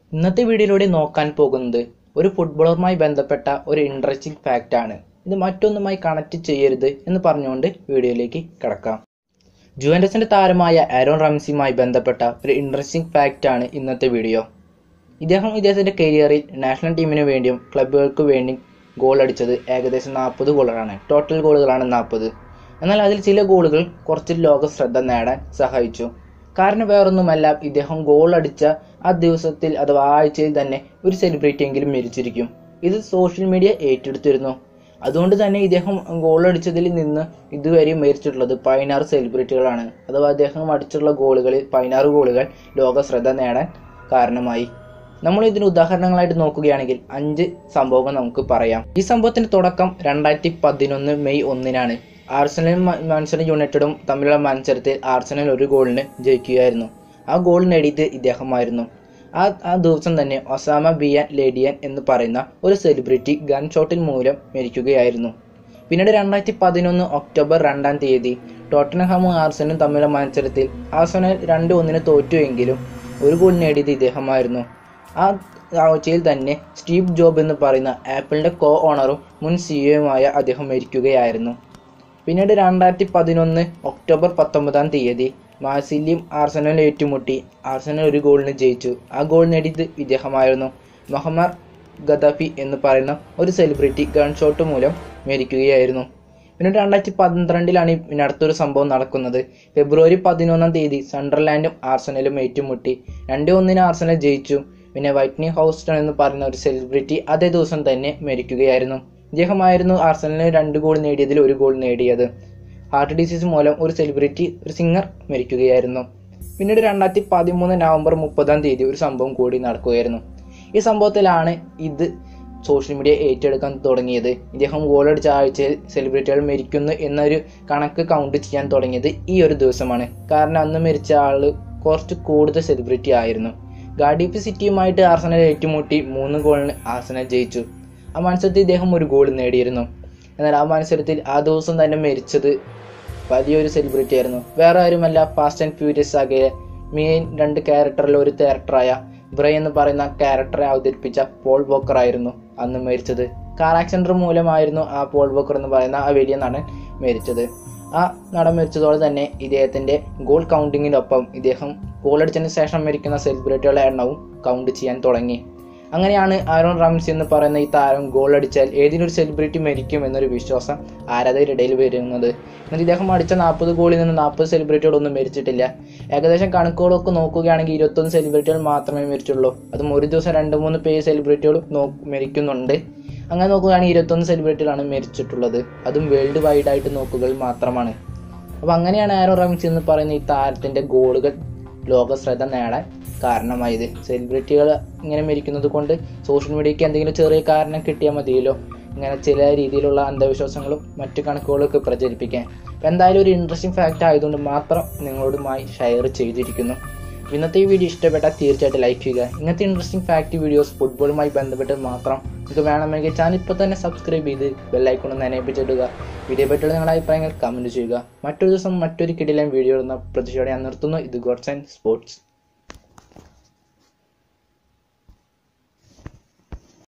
ഇന്നത്തെ വീഡിയോയിലൂടെ നോക്കാൻ പോകുന്നത് ഒരു ഫുട്ബോളറുമായി ബന്ധപ്പെട്ട ഒരു ഇൻട്രസ്റ്റിംഗ് ഫാക്റ്റ് ആണ് ഇത് മറ്റൊന്നുമായി കണക്ട് ചെയ്യരുത് എന്ന് പറഞ്ഞുകൊണ്ട് വീഡിയോയിലേക്ക് കിടക്കാം ജുവൻഡസിന്റെ താരമായ ആരോൺ റംസിയുമായി ബന്ധപ്പെട്ട ഒരു ഇൻട്രസ്റ്റിംഗ് ഫാക്റ്റ് ആണ് ഇന്നത്തെ വീഡിയോ ഇദ്ദേഹം ഇദ്ദേഹത്തിന്റെ കരിയറിൽ നാഷണൽ ടീമിന് വേണ്ടിയും ക്ലബ്ബുകൾക്ക് വേണ്ടിയും ഗോൾ അടിച്ചത് ഏകദേശം നാൽപ്പത് ഗോളുകളാണ് ടോട്ടൽ ഗോളുകളാണ് നാൽപ്പത് എന്നാൽ അതിൽ ചില ഗോളുകൾ കുറച്ച് ലോക ശ്രദ്ധ നേടാൻ സഹായിച്ചു കാരണം വേറൊന്നുമല്ല ഇദ്ദേഹം ഗോൾ അടിച്ച ആ ദിവസത്തിൽ അഥവാ ആ ആഴ്ചയിൽ തന്നെ ഒരു സെലിബ്രിറ്റി എങ്കിലും മരിച്ചിരിക്കും ഇത് സോഷ്യൽ മീഡിയ ഏറ്റെടുത്തിരുന്നു അതുകൊണ്ട് തന്നെ ഇദ്ദേഹം ഗോൾ അടിച്ചതിൽ നിന്ന് ഇതുവരെ മരിച്ചിട്ടുള്ളത് പതിനാറ് സെലിബ്രിറ്റികളാണ് അഥവാ അദ്ദേഹം അടിച്ചിട്ടുള്ള ഗോളുകളിൽ പതിനാറ് ഗോളുകൾ ലോക ശ്രദ്ധ നേടാൻ കാരണമായി നമ്മൾ ഇതിന് ഉദാഹരണങ്ങളായിട്ട് നോക്കുകയാണെങ്കിൽ അഞ്ച് സംഭവങ്ങൾ നമുക്ക് പറയാം ഈ സംഭവത്തിന്റെ തുടക്കം രണ്ടായിരത്തി പതിനൊന്ന് മെയ് ഒന്നിനാണ് ആർസണലും മാൻചസ്റ്റർ യുണൈറ്റഡും തമ്മിലുള്ള മത്സരത്തിൽ ആർസണൽ ഒരു ഗോളിന് ജയിക്കുകയായിരുന്നു ആ ഗോൾ നേടിയത് ഇദ്ദേഹമായിരുന്നു ആ ആ ദിവസം തന്നെ ഒസാമ ബിയാൻ ലേഡിയൻ എന്ന് പറയുന്ന ഒരു സെലിബ്രിറ്റി ഗൺ ഷോട്ടിൽ മൂലം മരിക്കുകയായിരുന്നു പിന്നീട് രണ്ടായിരത്തി പതിനൊന്ന് ഒക്ടോബർ രണ്ടാം തീയതി ടോട്ടൻഹാമും ആർസണലും തമ്മിലുള്ള മത്സരത്തിൽ ആർസണൽ രണ്ട് ഒന്നിന് തോറ്റുവെങ്കിലും ഒരു ഗോൾ നേടിയത് ഇദ്ദേഹമായിരുന്നു ആ ആഴ്ചയിൽ തന്നെ സ്റ്റീവ് ജോബ് എന്ന് പറയുന്ന ആപ്പിളിന്റെ കോ ഓണറും മുൻ സിഇഒയുമായ അദ്ദേഹം മരിക്കുകയായിരുന്നു പിന്നീട് രണ്ടായിരത്തി പതിനൊന്ന് ഒക്ടോബർ പത്തൊമ്പതാം തീയതി മാസിലിയും ആർസനൽ ഏറ്റുമുട്ടി ആർസനൽ ഒരു ഗോളിന് ജയിച്ചു ആ ഗോൾ നേടിയത് ഇദ്ദേഹമായിരുന്നു മുഹമ്മദ് ഗദാഫി എന്ന് പറയുന്ന ഒരു സെലിബ്രിറ്റി ഗൺ ഷോട്ട് മൂലം മരിക്കുകയായിരുന്നു പിന്നീട് രണ്ടായിരത്തി പന്ത്രണ്ടിലാണ് പിന്നെ അടുത്തൊരു സംഭവം നടക്കുന്നത് ഫെബ്രുവരി പതിനൊന്നാം തീയതി സണ്ടർലാൻഡും ആർസനലും ഏറ്റുമുട്ടി രണ്ട് ഒന്നിന് ആർസനൽ ജയിച്ചു പിന്നെ വൈറ്റ്നി ഹൗസ്റ്റൺ എന്ന് പറയുന്ന ഒരു സെലിബ്രിറ്റി അതേ ദിവസം തന്നെ മരിക്കുകയായിരുന്നു ഇദ്ദേഹമായിരുന്നു ആർസനലിന് രണ്ട് ഗോൾ നേടിയതിൽ ഒരു ഗോൾ നേടിയത് ഹാർട്ട് ഡിസീസ് മൂലം ഒരു സെലിബ്രിറ്റി ഒരു സിംഗർ മരിക്കുകയായിരുന്നു പിന്നീട് രണ്ടായിരത്തി പതിമൂന്ന് നവംബർ മുപ്പതാം തീയതി ഒരു സംഭവം കൂടി നടക്കുകയായിരുന്നു ഈ സംഭവത്തിലാണ് ഇത് സോഷ്യൽ മീഡിയ ഏറ്റെടുക്കാൻ തുടങ്ങിയത് ഇദ്ദേഹം ഗോളടിച്ച ആഴ്ചയിൽ സെലിബ്രിറ്റികൾ മരിക്കുന്നു എന്നൊരു കണക്ക് കൗണ്ട് ചെയ്യാൻ തുടങ്ങിയത് ഈ ഒരു ദിവസമാണ് കാരണം അന്ന് മരിച്ച ആള് കുറച്ച് കൂടുതൽ സെലിബ്രിറ്റി ആയിരുന്നു ഗാഡിഫ് സിറ്റിയുമായിട്ട് ആർസനൽ ഏറ്റുമുട്ടി മൂന്ന് ഗോളിന് ആർസനൽ ജയിച്ചു ആ മത്സരത്തിൽ ഇദ്ദേഹം ഒരു ഗോൾ നേടിയിരുന്നു എന്നാൽ ആ മത്സരത്തിൽ ആ ദിവസം തന്നെ മരിച്ചത് വലിയൊരു സെലിബ്രിറ്റി ആയിരുന്നു വേറെ ആരുമല്ല ഫാസ്റ്റ് ആൻഡ് ഫ്യൂരിയസ് ആകെ മെയിൻ രണ്ട് ക്യാരക്ടറിൽ ഒരു ക്യാരക്ടറായ ബ്രൈ എന്ന് പറയുന്ന ക്യാരക്ടറെ അവതരിപ്പിച്ച പോൾ വോക്കർ ആയിരുന്നു അന്ന് മരിച്ചത് കാർ ആക്സിഡന്റ് മൂലമായിരുന്നു ആ പോൾ വോക്കർ എന്ന് പറയുന്ന ആ വലിയ നടൻ മരിച്ചത് ആ നടൻ മരിച്ചതോടെ തന്നെ ഇദ്ദേഹത്തിന്റെ ഗോൾ കൗണ്ടിങ്ങിനൊപ്പം ഇദ്ദേഹം ഗോൾ അടിച്ചതിന് ശേഷം മരിക്കുന്ന സെലിബ്രിറ്റികളുടെ എണ്ണവും കൗണ്ട് ചെയ്യാൻ തുടങ്ങി അങ്ങനെയാണ് ആരോൺ റംസി എന്ന് പറയുന്ന ഈ താരം ഗോൾ അടിച്ചാൽ ഏതിനൊരു സെലിബ്രിറ്റി മരിക്കും എന്നൊരു വിശ്വാസം ആരാധകരുടെ ഇടയിൽ വരുന്നത് എന്നാൽ ഇദ്ദേഹം അടിച്ച നാൽപ്പത് ഗോളിൽ നിന്ന് നാൽപ്പത് സെലിബ്രിറ്റികളൊന്നും മരിച്ചിട്ടില്ല ഏകദേശം കണക്കുകളൊക്കെ നോക്കുകയാണെങ്കിൽ ഇരുപത്തൊന്ന് സെലിബ്രിറ്റികൾ മാത്രമേ മരിച്ചുള്ളൂ അതും ഒരു ദിവസം രണ്ട് മൂന്ന് പേര് സെലിബ്രിറ്റികൾ നോ മരിക്കുന്നുണ്ട് അങ്ങനെ നോക്കുകയാണെങ്കിൽ ഇരുപത്തൊന്ന് സെലിബ്രിറ്റികളാണ് മരിച്ചിട്ടുള്ളത് അതും വേൾഡ് വൈഡ് ആയിട്ട് നോക്കുക മാത്രമാണ് അപ്പോൾ അങ്ങനെയാണ് ആരോ റംസി എന്ന് പറയുന്ന ഈ താരത്തിൻ്റെ ഗോളുകൾ ലോക ശ്രദ്ധ നേടാൻ കാരണമായത് സെലിബ്രിറ്റികൾ ഇങ്ങനെ മരിക്കുന്നത് കൊണ്ട് സോഷ്യൽ മീഡിയയ്ക്ക് എന്തെങ്കിലും ചെറിയ കാരണം കിട്ടിയാൽ മതിയല്ലോ ഇങ്ങനെ ചില രീതിയിലുള്ള അന്ധവിശ്വാസങ്ങളും മറ്റു കണക്കുകളൊക്കെ പ്രചരിപ്പിക്കാൻ അപ്പം എന്തായാലും ഒരു ഇൻട്രസ്റ്റിംഗ് ഫാക്റ്റ് ആയതുകൊണ്ട് മാത്രം നിങ്ങളോടുമായി ഷെയർ ചെയ്തിരിക്കുന്നു ഇന്നത്തെ ഈ വീഡിയോ ഇഷ്ടപ്പെട്ടാൽ തീർച്ചയായിട്ടും ലൈക്ക് ചെയ്യുക ഇങ്ങനത്തെ ഇൻട്രസ്റ്റിംഗ് ഫാക്റ്റ് വീഡിയോസ് ഫുട്ബോളുമായി ബന്ധപ്പെട്ട് മാത്രം നിങ്ങൾക്ക് വേണമെങ്കിൽ ചാനൽ ഇപ്പോൾ തന്നെ സബ്സ്ക്രൈബ് ചെയ്ത് ബെല്ലൈക്കൺ ഒന്ന് എനേപ്പിച്ചിടുക വീഡിയോ പറ്റിയുള്ള നിങ്ങളുടെ അഭിപ്രായങ്ങൾ കമൻറ്റ് ചെയ്യുക മറ്റൊരു ദിവസം മറ്റൊരു കിടിലൻ വീഡിയോ ഇടുന്ന പ്രതീക്ഷയോടെ ഞാൻ നിർത്തുന്നു ഇത് ഗോഡ്സ് ആൻഡ് സ്പോർട്സ്